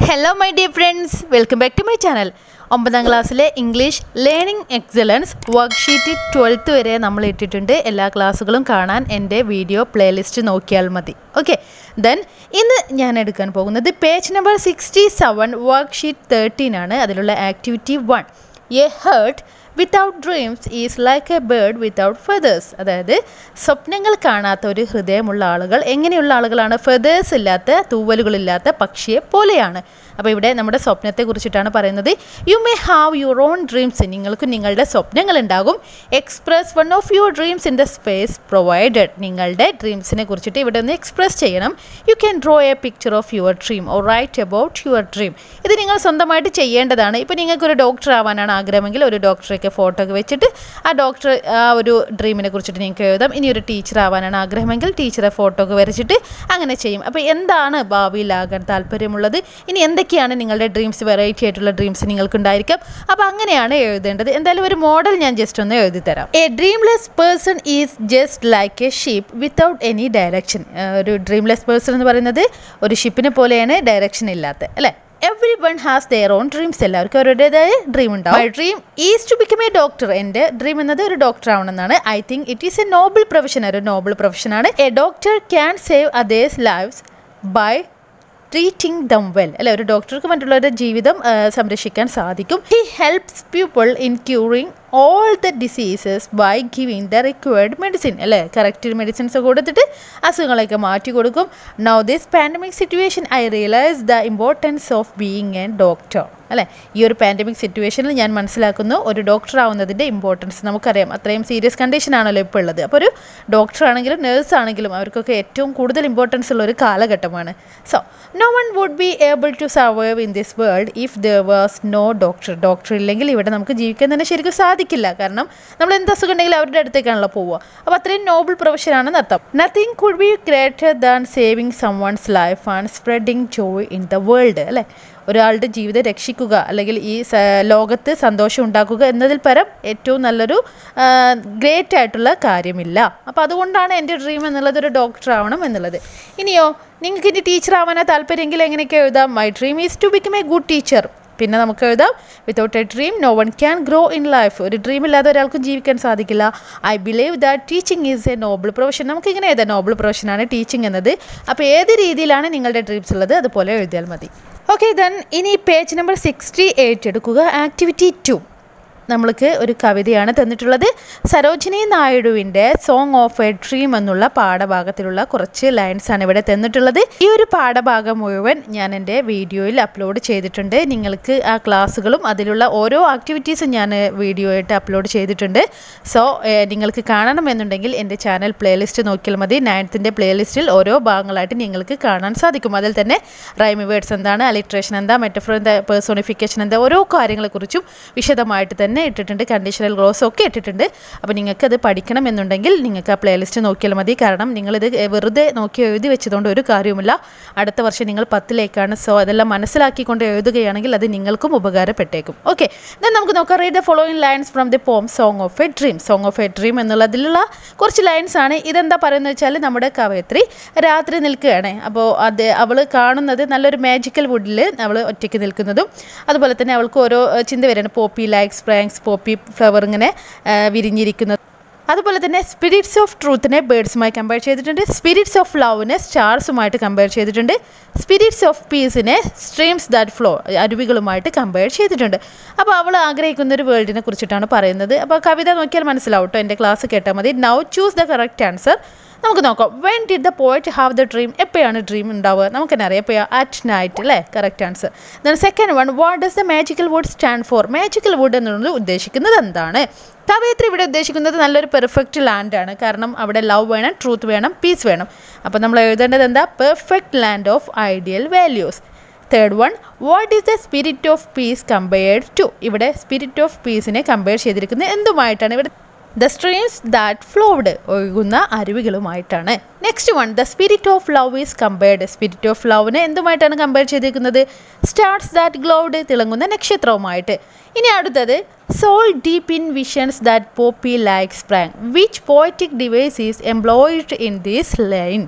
Hello my dear friends welcome back to my channel ഒമ്പതാം ക്ലാസ്സിലെ English learning excellence worksheet twelfth വരെ നമ്മൾ ഇട്ടിട്ടുണ്ട് എല്ലാ ക്ലാസ്സുകളും കാണാൻ എൻ്റെ വീഡിയോ പ്ലേലിസ്റ്റ് നോക്കിയാൽ മതി ഓക്കെ ദെൻ ഇന്ന് ഞാൻ എടുക്കാൻ പോകുന്നത് page number sixty seven worksheet thirteen ആണ് അതിലുള്ള activity one a heart without dreams is like a bird without feathers അതായത് സ്വപ്നങ്ങൾ കാണാത്ത ഒരു ഹൃദയമുള്ള ആളുകൾ എങ്ങനെയുള്ള ആളുകളാണ് ഫെതേഴ്സ് ഇല്ലാത്ത തൂവലുകളില്ലാത്ത പക്ഷിയെ പോലെയാണ് അപ്പോൾ ഇവിടെ നമ്മുടെ സ്വപ്നത്തെ കുറിച്ചിട്ടാണ് പറയുന്നത് you may have your own dreams നിങ്ങൾക്ക് നിങ്ങളുടെ സ്വപ്നങ്ങൾ ഉണ്ടാകും express one of your dreams in the space provided നിങ്ങളുടെ ഡ്രീംസിനെ കുറിച്ചിട്ട് ഇവിടെ ഒന്ന് എക്സ്പ്രസ് ചെയ്യണം you can draw a picture of your dream or write about your dream ഇത് നിങ്ങൾ സ്വന്തമായിട്ട് ചെയ്യേണ്ടതാണ് ഇപ്പോൾ നിങ്ങൾക്ക് ഒരു ഡോക്ടർ ആവാനാണ് ആഗ്രഹമെങ്കിൽ ഒരു ഡോക്ടറെയൊക്കെ ഫോട്ടോ ഒക്കെ വെച്ചിട്ട് ആ ഡോക്ടർ ആ ഒരു ഡ്രീമിനെ കുറിച്ചിട്ട് നിങ്ങൾക്ക് എഴുതാം ഇനി ഒരു ടീച്ചർ ആവാനാണ് ആഗ്രഹമെങ്കിൽ ടീച്ചറെ ഫോട്ടോ ഒക്കെ വരച്ചിട്ട് അങ്ങനെ ചെയ്യും അപ്പോൾ എന്താണ് ഭാവിയിലാകാൻ താല്പര്യമുള്ളത് ഇനി എന്തൊക്കെയാണ് നിങ്ങളുടെ ഡ്രീംസ് വെറൈറ്റി ആയിട്ടുള്ള ഡ്രീംസ് നിങ്ങൾക്ക് ഉണ്ടായിരിക്കാം അപ്പോൾ അങ്ങനെയാണ് എഴുതേണ്ടത് എന്തായാലും ഒരു മോഡൽ ഞാൻ ജസ്റ്റ് ഒന്ന് എഴുതി തരാം a dreamless person is just like a ship without any direction ഒരു ഡ്രീംലെസ് പേഴ്സൺ എന്ന് പറയുന്നത് ഒരു ഷിപ്പിനെ പോലെയാണ് ഡയറക്ഷൻ ഇല്ലാത്ത അല്ലേ every one has their own dreams എല്ലാവർക്കും അവരുടേതായ ഡ്രീം ഉണ്ടാവും my dream is to become a doctor എൻ്റെ ഡ്രീം എന്നത് ഒരു ഡോക്ടർ ആവണമെന്നാണ് I think it is a noble profession ഒരു നോബിൾ പ്രൊഫഷനാണ് a doctor can save others lives by treating them well അല്ലെ ഒരു ഡോക്ടർക്ക് മറ്റുള്ളവരുടെ ജീവിതം ആ, സംരക്ഷിക്കാൻ സാധിക്കും he helps people in curing all the diseases by giving the required medicine അല്ലേ കറക്റ്റ് മെഡിസിൻസ് കൊടുത്തിട്ട് അസുഖങ്ങളൊക്കെ മാറ്റി കൊടുക്കും now this pandemic situation I realise the importance of being a doctor അല്ലേ ഈ ഒരു പാൻഡമിക് സിറ്റുവേഷനിൽ ഞാൻ മനസ്സിലാക്കുന്നു ഒരു ഡോക്ടർ ആവുന്നതിൻ്റെ ഇമ്പോർട്ടൻസ് നമുക്കറിയാം അത്രയും സീരിയസ് കണ്ടീഷൻ ആണല്ലോ ഇപ്പോൾ ഉള്ളത് അപ്പോൾ ഒരു ഡോക്ടർ ആണെങ്കിലും നേഴ്സ് ആണെങ്കിലും അവർക്കൊക്കെ ഏറ്റവും കൂടുതൽ ഇമ്പോർട്ടൻസ് ഉള്ള ഒരു കാലഘട്ടമാണ് so no one would be able to survive in this world if there was no doctor doctor ഇല്ലെങ്കിൽ ഇവിടെ നമുക്ക് ജീവിക്കാൻ തന്നെ ശരിക്കും സാധിക്കില്ല കാരണം നമ്മൾ എന്ത് അസുഖം ഉണ്ടെങ്കിലും അവരുടെ അടുത്തേക്കാണല്ലോ പോവുക അപ്പോൾ അത്രയും നോബിൾ പ്രൊഫഷനാണെന്ന് അർത്ഥം nothing could be greater than saving someone's life and spreading joy in the world അല്ലേ ഒരാളുടെ ജീവിതം രക്ഷിക്കുക അല്ലെങ്കിൽ ഈ സ- ലോകത്ത് സന്തോഷം ഉണ്ടാക്കുക എന്നതിൽ പരം ഏറ്റവും നല്ലൊരു ഗ്രേറ്റ് ആയിട്ടുള്ള കാര്യമില്ല അപ്പോൾ അതുകൊണ്ടാണ് എൻ്റെ ഡ്രീം എന്നുള്ളത് ഒരു ഡോക്ടർ ആവണം എന്നുള്ളത് ഇനിയോ നിങ്ങൾക്ക് ഇനി ടീച്ചർ ആവാനാ താല്പര്യമെങ്കിൽ എങ്ങനെയൊക്കെ എഴുതാം my dream is to become a good teacher പിന്നെ നമുക്ക് എഴുതാം without a dream no one can grow in life ഒരു ഡ്രീം ഇല്ലാതെ ഒരാൾക്കും ജീവിക്കാൻ സാധിക്കില്ല I believe that teaching is a noble profession നമുക്ക് ഇങ്ങനെ എഴുതാം നോബിൾ പ്രൊഫഷനാണ് ടീച്ചിങ് എന്നത് അപ്പോൾ ഏത് രീതിയിലാണ് നിങ്ങളുടെ ഡ്രീംസ് ഉള്ളത് അതുപോലെ എഴുതിയാൽ മതി ഓക്കെ ദെൻ ഇനി പേജ് നമ്പർ സിക്സ്റ്റി എയ്റ്റ് എടുക്കുക ആക്ടിവിറ്റി ടു നമ്മൾക്ക് ഒരു കവിതയാണ് തന്നിട്ടുള്ളത് സരോജിനി നായിഡുവിൻ്റെ സോങ് ഓഫ് എ ഡ്രീം എന്നുള്ള പാഠഭാഗത്തിലുള്ള കുറച്ച് ലൈൻസ് ആണ് ഇവിടെ തന്നിട്ടുള്ളത് ഈ ഒരു പാഠഭാഗം മുഴുവൻ ഞാൻ എൻ്റെ വീഡിയോയിൽ അപ്ലോഡ് ചെയ്തിട്ടുണ്ട് നിങ്ങൾക്ക് ആ ക്ലാസ്സുകളും അതിലുള്ള ഓരോ ആക്ടിവിറ്റീസും ഞാൻ വീഡിയോ ആയിട്ട് അപ്ലോഡ് ചെയ്തിട്ടുണ്ട് സോ നിങ്ങൾക്ക് കാണണമെന്നുണ്ടെങ്കിൽ എൻ്റെ ചാനൽ പ്ലേലിസ്റ്റ് നോക്കിയാൽ മതി നയൻത്തിൻ്റെ പ്ലേലിസ്റ്റിൽ ഓരോ ഭാഗങ്ങളായിട്ട് നിങ്ങൾക്ക് കാണാൻ സാധിക്കും അതിൽ തന്നെ റൈമി വേർഡ്സ് എന്താണ് അലിട്രേഷൻ എന്താ മെറ്റഫോർ എന്താ പേഴ്സോണിഫിക്കേഷൻ എന്താ ഓരോ കാര്യങ്ങളെക്കുറിച്ചും വിശദമായിട്ട് തന്നെ ഇട്ടിട്ടുണ്ട് കണ്ടീഷണൽ ഗ്ലോസ് ഒക്കെ ഇട്ടിട്ടുണ്ട് അപ്പോൾ നിങ്ങൾക്ക് അത് പഠിക്കണം എന്നുണ്ടെങ്കിൽ നിങ്ങൾക്ക് ആ പ്ലേലിസ്റ്റ് നോക്കിയാൽ മതി കാരണം നിങ്ങളിത് വെറുതെ നോക്കി എഴുതി വെച്ചതുകൊണ്ട് ഒരു കാര്യവുമില്ല അടുത്ത വർഷം നിങ്ങൾ പത്തിലേക്കാണ് സോ അതെല്ലാം മനസ്സിലാക്കിക്കൊണ്ട് എഴുതുകയാണെങ്കിൽ അത് നിങ്ങൾക്കും ഉപകാരപ്പെട്ടേക്കും ഓക്കെ എന്നാൽ നമുക്ക് നോക്കാം read the following lines from the poem song of a dream song of a dream എന്നുള്ളതിലുള്ള കുറച്ച് ലൈൻസ് ആണ് ഇതെന്താ പറയുന്നത് വെച്ചാൽ നമ്മുടെ കവയത്രി രാത്രി നിൽക്കുകയാണ് അപ്പോൾ അത് അവൾ കാണുന്നത് നല്ലൊരു മാജിക്കൽ വുഡിൽ അവൾ ഒറ്റയ്ക്ക് നിൽക്കുന്നതും അതുപോലെ തന്നെ അവൾക്ക് ഓരോ ഏഹ്, ചിന്ത വരികയാണ് poppy likes franks poppy flower ഇങ്ങനെ ഏഹ്, വിരിഞ്ഞിരിക്കുന്നത് അതുപോലെ തന്നെ സ്പിരിറ്റ്സ് ഓഫ് ട്രൂത്തിനെ ബേഡ്സുമായി കമ്പയർ ചെയ്തിട്ടുണ്ട് സ്പിരിറ്റ്സ് ഓഫ് ലവിനെ സ്റ്റാർസുമായിട്ട് കമ്പയർ ചെയ്തിട്ടുണ്ട് സ്പിരിറ്റ്സ് ഓഫ് പീസിനെ സ്ട്രീംസ് ദാറ്റ് ഫ്ലോ അരുവികളുമായിട്ട് കമ്പയർ ചെയ്തിട്ടുണ്ട് അപ്പോൾ അവൾ ആഗ്രഹിക്കുന്ന ഒരു വേൾഡിനെ കുറിച്ചിട്ടാണ് പറയുന്നത് അപ്പോൾ കവിത നോക്കിയാൽ മനസ്സിലാവും കേട്ടോ എൻ്റെ ക്ലാസ് കേട്ടാൽ മതി now choose the correct answer നമുക്ക് നോക്കാം when did the poet have the dream എപ്പോഴാണ് ഡ്രീം ഉണ്ടാവുക നമുക്ക് തന്നെ അറിയാം എപ്പോഴാണ് അറ്റ് നൈറ്റ് അല്ലേ correct answer then second one what does the magical wood stand for magical wood എന്നുള്ളത് ഉദ്ദേശിക്കുന്നത് എന്താണ് കവയത്രി ഇവിടെ ഉദ്ദേശിക്കുന്നത് നല്ലൊരു പെർഫെക്റ്റ് ലാൻഡ് ആണ് കാരണം അവിടെ ലവ് വേണം ട്രൂത്ത് വേണം പീസ് വേണം അപ്പോൾ നമ്മൾ എഴുതേണ്ടത് എന്താ perfect land of ideal values third one what is the spirit of peace compared to ഇവിടെ സ്പിരിറ്റ് ഓഫ് പീസിനെ കമ്പയർ ചെയ്തിരിക്കുന്നത് എന്തുമായിട്ടാണ് ഇവിടെ ദ സ്ട്രീംസ് ദാറ്റ് ഫ്ലോഡ് ഒഴുകുന്ന അരുവികളുമായിട്ടാണ് next one the spirit of love is compared spirit of ലവിനെ എന്തുമായിട്ടാണ് compare ചെയ്തിരിക്കുന്നത് സ്റ്റാർസ് ദാറ്റ് ഗ്ലോഡ് തിളങ്ങുന്ന നക്ഷത്രവുമായിട്ട് ഇനി അടുത്തത് soul deep in visions that poppy like sprang which poetic device is employed in this line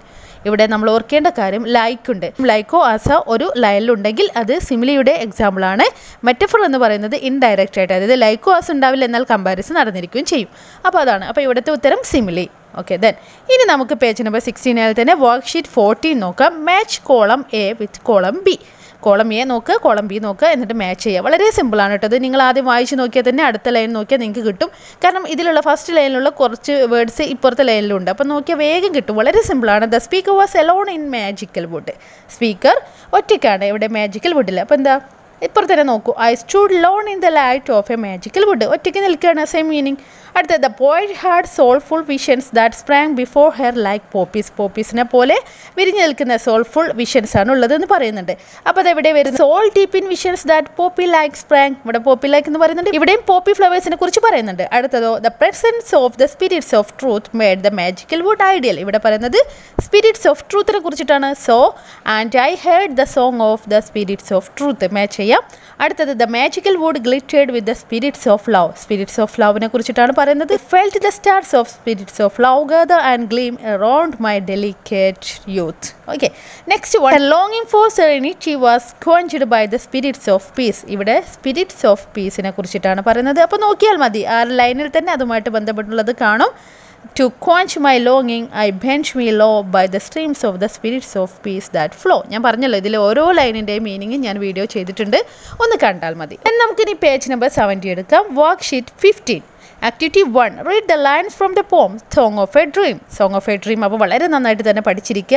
ഇവിടെ നമ്മൾ ഓർക്കേണ്ട കാര്യം ലൈക്ക് ഉണ്ട് ലൈക്കോ ആസ ഒരു ലൈനിലുണ്ടെങ്കിൽ അത് സിമിലിയുടെ എക്സാമ്പിളാണ് മെറ്റഫർ എന്ന് പറയുന്നത് ഇൻഡയറക്റ്റ് ആയിട്ട് അതായത് ലൈക്കോ ആസ് ഉണ്ടാവില്ല എന്നാൽ കമ്പാരിസൺ നടന്നിരിക്കുകയും ചെയ്യും അപ്പോൾ അതാണ് അപ്പോൾ ഇവിടുത്തെ ഉത്തരം സിമിലി ഓക്കെ ദെൻ ഇനി നമുക്ക് പേജ് നമ്പർ സിക്സ്റ്റീനിൽ തന്നെ വർക്ക് ഷീറ്റ് ഫോർട്ടീൻ നോക്കാം match column A with column B column A നോക്കുക കോളം ബി നോക്കുക എന്നിട്ട് മാച്ച് ചെയ്യുക വളരെ സിമ്പിളാണ് കേട്ടോ ഇത് നിങ്ങൾ ആദ്യം വായിച്ച് നോക്കിയാൽ തന്നെ അടുത്ത ലൈൻ നോക്കിയാൽ നിങ്ങൾക്ക് കിട്ടും കാരണം ഇതിലുള്ള ഫസ്റ്റ് ലൈനിലുള്ള കുറച്ച് വേർഡ്സ് ഇപ്പുറത്തെ ലൈനിലുണ്ട് അപ്പോൾ നോക്കിയാൽ വേഗം കിട്ടും വളരെ സിമ്പിളാണ് the speaker was alone in magical wood speaker ഒറ്റയ്ക്കാണ് ഇവിടെ മാജിക്കൽ വുഡിൽ അപ്പോൾ എന്താ ഇപ്പുറത്ത് തന്നെ നോക്കൂ I stood lone in the light of a magical wood ഒറ്റയ്ക്ക് നിൽക്കുകയാണ് സെയിം മീനിങ് അടുത്ത the boy had soulful visions that sprang before her like poppies പോപ്പീസിനെ പോലെ വിരിഞ്ഞു നിൽക്കുന്ന സോൾഫുൾ വിഷൻസ് ആണ് ഉള്ളതെന്ന് പറയുന്നുണ്ട് അപ്പോൾ അത് എവിടെ വരുന്നത് soul deep in visions that poppy like sprang ഇവിടെ പോപ്പി ലൈക്ക് എന്ന് പറയുന്നുണ്ട് ഇവിടെയും പോപ്പി ഫ്ലവേഴ്സിനെ കുറിച്ച് പറയുന്നുണ്ട് അടുത്തതോ the presence of the spirits of truth made the magical wood ideal ഇവിടെ പറയുന്നത് സ്പിരിറ്റ്സ് ഓഫ് ട്രൂത്തിനെ കുറിച്ചിട്ടാണ് so and I heard the song of the spirits of truth match ചെയ്യാം അടുത്തത് the magical wood glittered with the spirits of love spirits of ലവിനെ കുറിച്ചിട്ടാണ് പറയുന്നത് felt the stars of spirits of love gather and gleam around my delicate youth okay next one ലോങ്ങിങ് for serenity was quenched by the spirits of peace ഇവിടെ spirits of പീസിനെ കുറിച്ചിട്ടാണ് പറയുന്നത് അപ്പോൾ നോക്കിയാൽ മതി ആ ലൈനിൽ തന്നെ അതുമായിട്ട് ബന്ധപ്പെട്ടുള്ളത് കാണും ടു ക്വാഞ്ച് മൈ ലോങ്ങിങ് I bench me low by the streams of the spirits of peace that flow ഞാൻ പറഞ്ഞല്ലോ ഇതിൽ ഓരോ ലൈനിൻ്റെയും മീനിങ് ഞാൻ വീഡിയോ ചെയ്തിട്ടുണ്ട് ഒന്ന് കണ്ടാൽ മതി നമുക്കിനി പേജ് നമ്പർ സെവൻറ്റി എടുക്കാം worksheet fifteen activity one read the lines from the poem song of a dream song of a dream അപ്പോൾ വളരെ നന്നായിട്ട് തന്നെ പഠിച്ചിരിക്കുക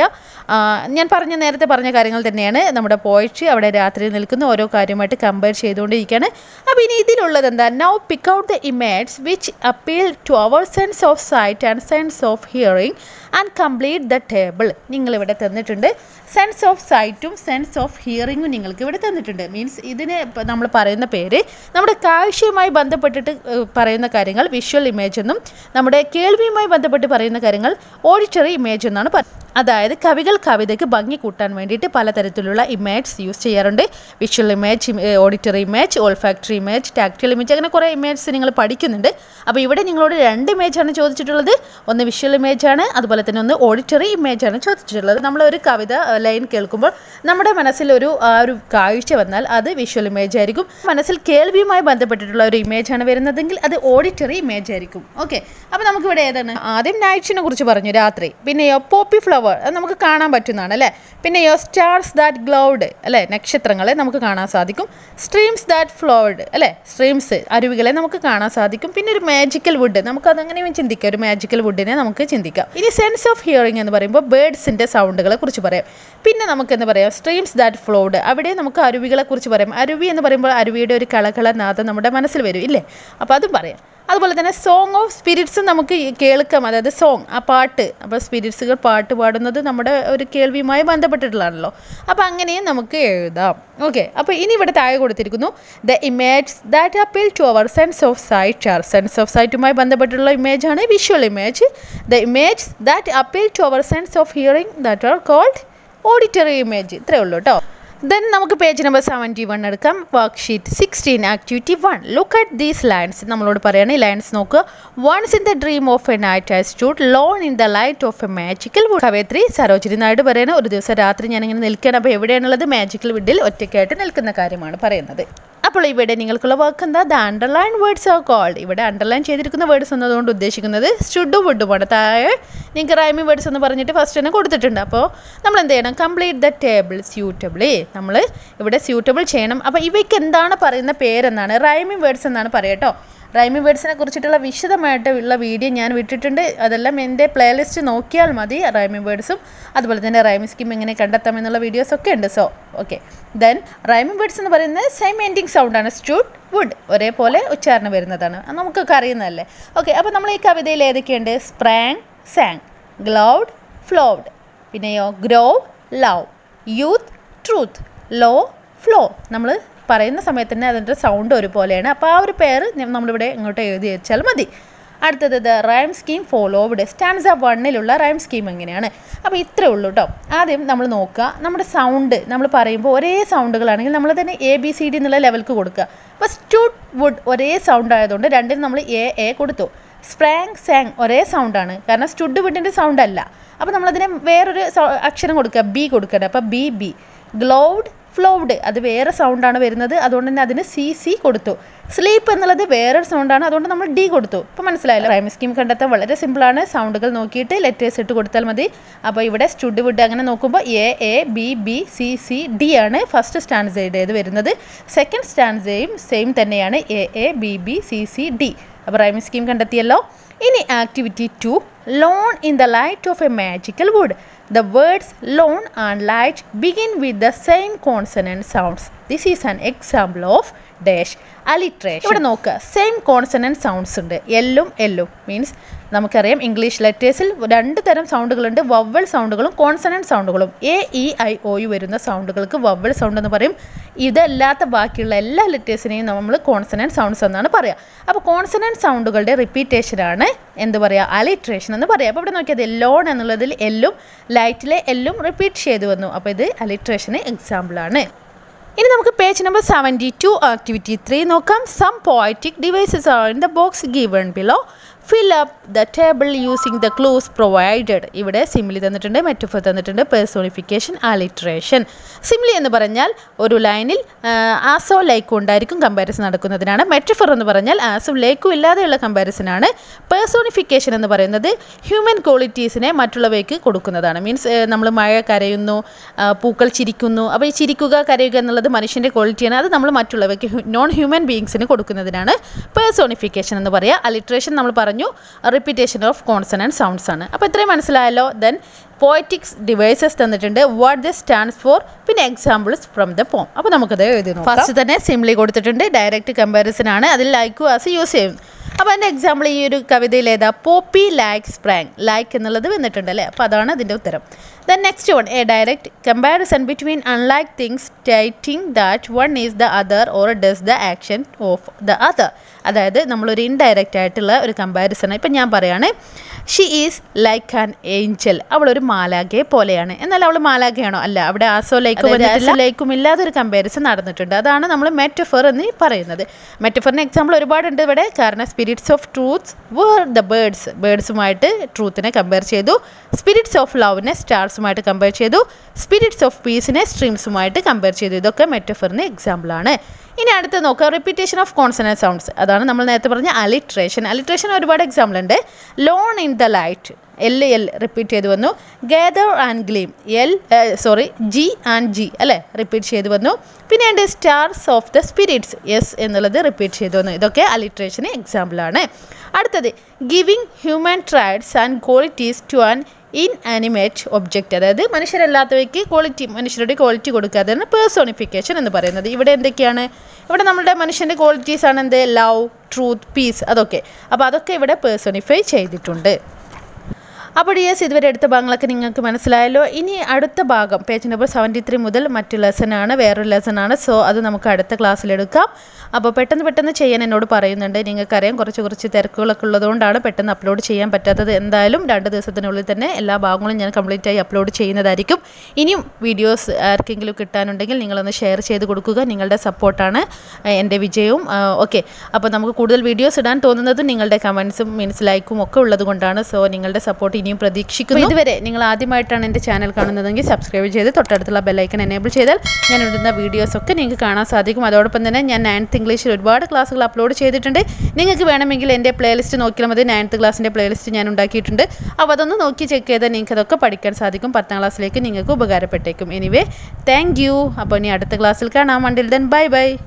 ഞാൻ പറഞ്ഞ നേരത്തെ പറഞ്ഞ കാര്യങ്ങൾ തന്നെയാണ് നമ്മുടെ പോയിട്രി അവിടെ രാത്രി നിൽക്കുന്ന ഓരോ കാര്യമായിട്ട് കമ്പയർ ചെയ്തുകൊണ്ടിരിക്കുകയാണ് അപ്പോൾ ഇനി ഇതിലുള്ളത് എന്താ now pick out the image which appeal to our sense of sight and sense of hearing and complete the table നിങ്ങളിവിടെ തന്നിട്ടുണ്ട് സെൻസ് ഓഫ് സൈറ്റും സെൻസ് ഓഫ് ഹിയറിങ്ങും നിങ്ങൾക്ക് ഇവിടെ തന്നിട്ടുണ്ട് മീൻസ് ഇതിന് നമ്മൾ പറയുന്ന പേര് നമ്മുടെ കാഴ്ചയുമായി ബന്ധപ്പെട്ടിട്ട് പറയുന്ന കാര്യങ്ങൾ വിഷ്വൽ ഇമേജ് എന്നും നമ്മുടെ കേൾവിയുമായി ബന്ധപ്പെട്ട് പറയുന്ന കാര്യങ്ങൾ ഓഡിറ്ററി ഇമേജ് എന്നാണ് അതായത് കവികൾ കവിതയ്ക്ക് ഭംഗി കൂട്ടാൻ വേണ്ടിയിട്ട് പലതരത്തിലുള്ള ഇമേജ് യൂസ് ചെയ്യാറുണ്ട് visual image auditory image olfactory image tactile image അങ്ങനെ കുറേ ഇമേജ്സ് നിങ്ങൾ പഠിക്കുന്നുണ്ട് അപ്പോൾ ഇവിടെ നിങ്ങളോട് രണ്ട് ഇമേജാണ് ചോദിച്ചിട്ടുള്ളത് ഒന്ന് വിഷ്വൽ ഇമേജ് ആണ് അതുപോലെ തന്നെ ഒന്ന് ഓഡിറ്ററി ഇമേജ് ആണ് ചോദിച്ചിട്ടുള്ളത് നമ്മൾ ഒരു കവിത ലൈൻ കേൾക്കുമ്പോൾ നമ്മുടെ മനസ്സിൽ ഒരു ആ ഒരു കാഴ്ച വന്നാൽ അത് വിഷ്വൽ ഇമേജ് ആയിരിക്കും മനസ്സിൽ കേൾവിയുമായി ബന്ധപ്പെട്ടിട്ടുള്ള ഒരു ഇമേജ് ആണ് വരുന്നതെങ്കിൽ അത് ഓഡിറ്ററി ഇമേജ് ആയിരിക്കും ഓക്കെ അപ്പോൾ നമുക്കിവിടെ ഏതാണ് ആദ്യം നൈറ്റ്സിനെ കുറിച്ച് പറഞ്ഞു രാത്രി പിന്നെയോ പോപ്പി ഫ്ലവർ അത് നമുക്ക് കാണാൻ പറ്റുന്നതാണ് അല്ലേ പിന്നെയോ സ്റ്റാർസ് ദാറ്റ് ഗ്ലൗഡ് അല്ലേ നക്ഷത്രങ്ങളെ നമുക്ക് കാണാൻ സാധിക്കും സ്ട്രീംസ് ദാറ്റ് ഫ്ലോഡ് അല്ലേ സ്ട്രീംസ് അരുവികളെ നമുക്ക് കാണാൻ സാധിക്കും പിന്നെ ഒരു മാജിക്കൽ വുഡ് നമുക്ക് അതങ്ങനെയും ചിന്തിക്കാം ഒരു മാജിക്കൽ വുഡിനെ നമുക്ക് ചിന്തിക്കാം ഇനി സെൻസ് ഓഫ് ഹിയറിംഗ് എന്ന് പറയുമ്പോൾ ബേഡ്സിൻ്റെ സൗണ്ടുകളെ കുറിച്ച് പറയാം പിന്നെ നമുക്ക് എന്ന് പറയാം സ്ട്രീംസ് ദാറ്റ് ഫ്ലോഡ് അവിടെ നമുക്ക് അരുവികളെ കുറിച്ച് പറയാം അരുവി എന്ന് പറയുമ്പോൾ അരുവിയുടെ ഒരു കളകള നാദം നമ്മുടെ മനസ്സിൽ വരും ഇല്ലേ അപ്പോൾ അതും പറയാം അതുപോലെ തന്നെ സോങ് ഓഫ് സ്പിരിറ്റ്സ് നമുക്ക് കേൾക്കാം അതായത് സോങ് ആ പാട്ട് അപ്പോൾ സ്പിരിറ്റ്സുകൾ പാട്ട് പാടുന്നത് നമ്മുടെ ഒരു കേൾവിയുമായി ബന്ധപ്പെട്ടിട്ടുള്ളതാണല്ലോ അപ്പോൾ അങ്ങനെയും നമുക്ക് എഴുതാം ഓക്കെ അപ്പോൾ ഇനി ഇവിടെ താഴെ കൊടുത്തിരിക്കുന്നു the image that appeal to our sense of sight are sense of സൈറ്റുമായി ബന്ധപ്പെട്ടുള്ള ഇമേജാണ് visual image the image that appeal to our sense of hearing that are called auditory image ഇത്രയേ ഉള്ളൂ കേട്ടോ ദെൻ നമുക്ക് പേജ് നമ്പർ സെവൻറ്റി വൺ എടുക്കാം worksheet sixteen activity one look at these lines നമ്മളോട് പറയുകയാണ് ഈ ലൈൻസ് നോക്കുക once in the dream of a night I stood lone in the light of a magical wood കവയത്രി സരോജിനി നായിഡു പറയുന്നത് ഒരു ദിവസം രാത്രി ഞാനിങ്ങനെ നിൽക്കുകയാണ് അപ്പോൾ എവിടെയാണുള്ളത് മാജിക്കൽ വുഡിൽ ഒറ്റയ്ക്കായിട്ട് നിൽക്കുന്ന കാര്യമാണ് പറയുന്നത് അപ്പോൾ ഇവിടെ നിങ്ങൾക്കുള്ള വർക്ക് എന്താ the underline words are called ഇവിടെ അണ്ടർലൈൻ ചെയ്തിരിക്കുന്ന വേർഡ്സ് എന്നതുകൊണ്ട് ഉദ്ദേശിക്കുന്നത് സ്റ്റുഡും വുഡുമാണ് താഴെ നിങ്ങൾക്ക് റൈമി വേർഡ്സ് എന്ന് പറഞ്ഞിട്ട് ഫസ്റ്റ് തന്നെ കൊടുത്തിട്ടുണ്ട് അപ്പോൾ നമ്മൾ എന്ത് ചെയ്യണം കംപ്ലീറ്റ് ദ ടേബിൾ സ്യൂട്ടബിളി നമ്മൾ ഇവിടെ സ്യൂട്ടബിൾ ചെയ്യണം അപ്പോൾ ഇവയ്ക്ക് എന്താണ് പറയുന്ന പേരെന്നാണ് റൈമിംഗ് വേർഡ്സ് എന്നാണ് പറയട്ടോ റൈമിംഗ് വേർഡ്സിനെ കുറിച്ചിട്ടുള്ള വിശദമായിട്ടുള്ള വീഡിയോ ഞാൻ വിട്ടിട്ടുണ്ട് അതെല്ലാം എൻ്റെ പ്ലേലിസ്റ്റ് നോക്കിയാൽ മതി റൈമിംഗ് വേർഡ്സും അതുപോലെ തന്നെ റൈമിംഗ് സ്കീം എങ്ങനെ കണ്ടെത്താം എന്നുള്ള വീഡിയോസ് ഒക്കെ ഉണ്ട് so okay then rhyming words എന്ന് പറയുന്നത് സെയിം എൻഡിങ് സൗണ്ടാണ് സ്റ്റുഡ് വുഡ് ഒരേപോലെ ഉച്ചാരണം വരുന്നതാണ് അത് നമുക്കൊക്കെ അറിയുന്നതല്ലേ ഓക്കെ അപ്പോൾ നമ്മൾ ഈ കവിതയിൽ ഏതൊക്കെയുണ്ട് സ്പ്രാങ് സാങ് ഗ്ലൗഡ് ഫ്ലോഡ് പിന്നെയോ grow love youth truth low flow നമ്മൾ പറയുന്ന സമയത്ത് തന്നെ അതിൻ്റെ സൗണ്ട് ഒരുപോലെയാണ് അപ്പോൾ ആ ഒരു പേര് നമ്മളിവിടെ ഇങ്ങോട്ട് എഴുതി വെച്ചാൽ മതി അടുത്തത് the rhyme scheme followed stands of വണ്ണിലുള്ള റൈം സ്കീം എങ്ങനെയാണ് അപ്പോൾ ഇത്രേ ഉള്ളൂ കേട്ടോ ആദ്യം നമ്മൾ നോക്കുക നമ്മുടെ സൗണ്ട് നമ്മൾ പറയുമ്പോൾ ഒരേ സൗണ്ടുകളാണെങ്കിൽ നമ്മൾ തന്നെ എ ബി സി ഡി എന്നുള്ള ലെവൽക്ക് കൊടുക്കുക അപ്പോൾ സ്റ്റൂഡ് വുഡ് ഒരേ സൗണ്ട് ആയതുകൊണ്ട് രണ്ടിനും നമ്മൾ എ എ കൊടുത്തു സ്പ്രാങ് സാങ് ഒരേ സൗണ്ടാണ് കാരണം സ്റ്റുഡ് വിഡിൻ്റെ സൗണ്ട് അല്ല അപ്പോൾ നമ്മളതിനെ വേറൊരു സൗ- അക്ഷരം കൊടുക്കുക ബി കൊടുക്കട്ടെ അപ്പോൾ ബി ബി ഗ്ലൗഡ് ഫ്ലോവ്ഡ് അത് വേറെ സൗണ്ടാണ് വരുന്നത് അതുകൊണ്ട് തന്നെ അതിന് സി സി കൊടുത്തു സ്ലീപ്പ് എന്നുള്ളത് വേറൊരു സൗണ്ടാണ് അതുകൊണ്ട് നമ്മൾ ഡി കൊടുത്തു ഇപ്പോൾ മനസ്സിലായല്ലോ റൈം സ്കീം കണ്ടെത്താൻ വളരെ സിമ്പിളാണ് സൗണ്ടുകൾ നോക്കിയിട്ട് ലെറ്റേഴ്സ് ഇട്ട് കൊടുത്താൽ മതി അപ്പോൾ ഇവിടെ സ്റ്റുഡ് വിഡ് അങ്ങനെ നോക്കുമ്പോൾ A A B B C C D ആണ് ഫസ്റ്റ് സ്റ്റാൻഡേർഡ് വരുന്നത് സെക്കൻഡ് സ്റ്റാൻഡേർഡും സെയിം തന്നെയാണ് A A B B C C D അപ്പോൾ റൈം സ്കീം കണ്ടെത്തിയല്ലോ ഇനി activity two lone in the light of a magical wood The words loan and light begin with the same consonant sounds. This is an example of dash alliteration. ഇവിടെ നോക്കുക same consonant sounds ഉണ്ട് എല്ലും എല്ലും means നമുക്കറിയാം English ലെറ്റേഴ്സിൽ രണ്ട് തരം സൗണ്ടുകളുണ്ട് വവ്വൽ സൗണ്ടുകളും കോൺസണൻറ്റ് സൗണ്ടുകളും A E I O U വരുന്ന സൗണ്ടുകൾക്ക് വവ്വൽ സൗണ്ട് എന്ന് പറയും ഇതല്ലാത്ത ബാക്കിയുള്ള എല്ലാ ലെറ്റേഴ്സിനെയും നമ്മൾ കോൺസണൻറ്റ് സൗണ്ട്സ് എന്നാണ് പറയുക അപ്പോൾ കോൺസണൻറ്റ് സൗണ്ടുകളുടെ റിപ്പീറ്റേഷനാണ് എന്ത് പറയുക അലിട്രേഷൻ എന്ന് പറയുക അപ്പോൾ ഇവിടെ നോക്കിയത് ലോൺ എന്നുള്ളതിൽ എല്ലും ലൈറ്റിലെ എല്ലും റിപ്പീറ്റ് ചെയ്തു വന്നു അപ്പോൾ ഇത് അലിട്രേഷന് എക്സാമ്പിളാണ് ഇനി നമുക്ക് page number seventy two activity three നോക്കാം some poetic devices are in the box given below fill up the table using the clues provided ഇവിടെ സിംലി തന്നിട്ടുണ്ട് മെറ്റഫർ തന്നിട്ടുണ്ട് പേഴ്സോണിഫിക്കേഷൻ ആലിട്രേഷൻ സിംലി എന്ന് പറഞ്ഞാൽ ഒരു ലൈനിൽ ആസോ ലൈക്കും ഉണ്ടായിരിക്കും കമ്പാരിസൺ നടക്കുന്നതിനാണ് മെറ്റഫർ എന്ന് പറഞ്ഞാൽ ആസും ലേക്കും ഇല്ലാതെയുള്ള കമ്പാരിസനാണ് പേഴ്സോണിഫിക്കേഷൻ എന്ന് പറയുന്നത് ഹ്യൂമൻ ക്വാളിറ്റീസിനെ മറ്റുള്ളവയ്ക്ക് കൊടുക്കുന്നതാണ് മീൻസ് നമ്മൾ മഴ കരയുന്നു ആ, പൂക്കൾ ചിരിക്കുന്നു അപ്പോൾ ഈ ചിരിക്കുക കരയുക എന്നുള്ളത് മനുഷ്യൻ്റെ ക്വാളിറ്റിയാണ് അത് നമ്മൾ മറ്റുള്ളവയ്ക്ക് നോൺ ഹ്യൂമൻ ബീങ്സിന് കൊടുക്കുന്നതിനാണ് പേഴ്സോണിഫിക്കേഷൻ എന്ന് പറയുക അലിട്രേഷൻ നമ്മൾ പറഞ്ഞു റിപ്പീറ്റേഷൻ ഓഫ് കോൺസണൻറ്റ് സൗണ്ട്സ് ആണ് അപ്പോൾ ഇത്രയും മനസ്സിലായല്ലോ ദെൻ പോയറ്റിക്സ് ഡിവൈസസ് തന്നിട്ടുണ്ട് വാട്ട് ദ സ്റ്റാൻഡ്സ് ഫോർ പിന്നെ എക്സാമ്പിൾസ് ഫ്രം ദ പോം അപ്പോൾ നമുക്കത് എഴുതി നോക്കാം ഫസ്റ്റ് തന്നെ സിംപ്ലി കൊടുത്തിട്ടുണ്ട് ഡയറക്റ്റ് കമ്പാരിസൺ ആണ് അതിൽ ലൈക്കു ആസ് യൂസ് ചെയ്യും അപ്പോൾ അതിൻ്റെ എക്സാമ്പിൾ ഈ ഒരു കവിതയിൽ ഏതാ പോപ്പി ലൈക്ക് സ്പ്രാങ് ലൈക്ക് എന്നുള്ളത് വന്നിട്ടുണ്ട് അല്ലേ അപ്പോൾ അതാണ് അതിൻ്റെ ഉത്തരം then next one a direct comparison between unlike things stating that one is the other or does the action of the other അതായത് നമ്മളൊരു ഇൻഡയറക്റ്റ് ആയിട്ടുള്ള ഒരു കമ്പാരിസൺ ഇപ്പം ഞാൻ പറയാണ് she is like an angel അവളൊരു മാലാഖയെ പോലെയാണ് എന്നാൽ അവൾ മാലാഖയാണോ അല്ല അവിടെ ആസോ ലൈക്കും ആസോ ലൈക്കും ഇല്ലാതെ ഒരു കമ്പാരിസൺ നടന്നിട്ടുണ്ട് അതാണ് നമ്മൾ മെറ്റഫർ എന്ന് പറയുന്നത് മെറ്റഫറിന് എക്സാമ്പിൾ ഒരുപാടുണ്ട് ഇവിടെ കാരണം spirits of truths where the birds ബേർഡ്സുമായിട്ട് ട്രൂത്തിനെ കമ്പയർ ചെയ്തു സ്പിരിറ്റ്സ് ഓഫ് ലവിനെ സ്റ്റാർസുമായിട്ട് കമ്പയർ ചെയ്തു സ്പിരിറ്റ്സ് ഓഫ് പീസിനെ സ്ട്രീംസുമായിട്ട് കമ്പയർ ചെയ്തു ഇതൊക്കെ മെറ്റഫറിന് എക്സാമ്പിളാണ് ഇനി അടുത്ത് നോക്കുക റിപ്പീറ്റേഷൻ ഓഫ് കോൺസണൻറ്റ് സൗണ്ട്സ് അതാണ് നമ്മൾ നേരത്തെ പറഞ്ഞ അലിട്രേഷൻ അലിട്രേഷൻ ഒരുപാട് എക്സാമ്പിൾ ഉണ്ട് lone in the light L L repeat ചെയ്ത് വന്നു gather and gleam L sorry G and G അല്ലേ റിപ്പീറ്റ് ചെയ്ത് വന്നു പിന്നെ ഉണ്ട് stars of the spirits S എന്നുള്ളത് റിപ്പീറ്റ് ചെയ്ത് വന്നു ഇതൊക്കെ അലിട്രേഷന് എക്സാമ്പിളാണ് അടുത്തത് giving human traits and qualities to an inanimate object അതായത് മനുഷ്യരല്ലാത്തവയ്ക്ക് ക്വാളിറ്റി മനുഷ്യരുടെ ക്വാളിറ്റി കൊടുക്കാതെയാണ് പേഴ്സോണിഫിക്കേഷൻ എന്ന് പറയുന്നത് ഇവിടെ എന്തൊക്കെയാണ് ഇവിടെ നമ്മുടെ മനുഷ്യൻ്റെ ക്വാളിറ്റീസ് ആണ് എന്ത് ലവ് ട്രൂത്ത് പീസ് അതൊക്കെ അപ്പോൾ അതൊക്കെ ഇവിടെ പേഴ്സോണിഫൈ ചെയ്തിട്ടുണ്ട് അപ്പോൾ ഡിയേഴ്സ് ഇതുവരെ എടുത്ത ഭാഗങ്ങളൊക്കെ നിങ്ങൾക്ക് മനസ്സിലായല്ലോ ഇനി അടുത്ത ഭാഗം പേജ് നമ്പർ സെവൻറ്റി ത്രീ മുതൽ മറ്റ് ലെസനാണ് വേറൊരു ലെസനാണ് സോ അത് നമുക്ക് അടുത്ത ക്ലാസ്സിലെടുക്കാം അപ്പോൾ പെട്ടെന്ന് പെട്ടെന്ന് ചെയ്യാൻ എന്നോട് പറയുന്നുണ്ട് നിങ്ങൾക്കറിയാം കുറച്ച് കുറച്ച് തിരക്കുകളൊക്കെ ഉള്ളതുകൊണ്ടാണ് പെട്ടെന്ന് അപ്ലോഡ് ചെയ്യാൻ പറ്റാത്തത് എന്തായാലും രണ്ട് ദിവസത്തിനുള്ളിൽ തന്നെ എല്ലാ ഭാഗങ്ങളും ഞാൻ കംപ്ലീറ്റ് ആയി അപ്ലോഡ് ചെയ്യുന്നതായിരിക്കും ഇനിയും വീഡിയോസ് ആർക്കെങ്കിലും കിട്ടാനുണ്ടെങ്കിൽ നിങ്ങളൊന്ന് ഷെയർ ചെയ്ത് കൊടുക്കുക നിങ്ങളുടെ സപ്പോർട്ടാണ് എൻ്റെ വിജയവും ഓക്കെ അപ്പോൾ നമുക്ക് കൂടുതൽ വീഡിയോസ് ഇടാൻ തോന്നുന്നതും നിങ്ങളുടെ കമൻസും മീൻസ് ലൈക്കും ഒക്കെ ഉള്ളത് കൊണ്ടാണ് സോ നിങ്ങളുടെ സപ്പോർട്ട് ഇനിയും പ്രതീക്ഷിക്കുന്നു ഇതുവരെ നിങ്ങൾ ആദ്യമായിട്ടാണ് എൻ്റെ ചാനൽ കാണുന്നതെങ്കിൽ സബ്സ്ക്രൈബ് ചെയ്ത് തൊട്ടടുത്തുള്ള ബെല്ലൈക്കൺ എനേബിൾ ചെയ്താൽ ഞാൻ ഇടുന്ന വീഡിയോസൊക്കെ നിങ്ങൾക്ക് കാണാൻ സാധിക്കും അതോടൊപ്പം തന്നെ ഞാൻ നയൻത്ത് ഇംഗ്ലീഷിൽ ഒരുപാട് ക്ലാസ്സുകൾ അപ്ലോഡ് ചെയ്തിട്ടുണ്ട് നിങ്ങൾക്ക് വേണമെങ്കിൽ എൻ്റെ പ്ലേലിസ്റ്റ് നോക്കിയാൽ മതി നയൻത്ത് ക്ലാസ്സിൻ്റെ പ്ലേലിസ്റ്റ് ഞാൻ ഉണ്ടാക്കിയിട്ടുണ്ട് അപ്പോൾ അതൊന്ന് നോക്കി ചെക്ക് ചെയ്താൽ നിങ്ങൾക്ക് അതൊക്കെ പഠിക്കാൻ സാധിക്കും പത്താം ക്ലാസ്സിലേക്ക് നിങ്ങൾക്ക് ഉപകാരപ്പെട്ടേക്കും എനിവേ താങ്ക് യു അപ്പോൾ ഇനി അടുത്ത ക്ലാസ്സിൽ കാണാം വണ്ടിൽ ദെൻ ബൈ ബൈ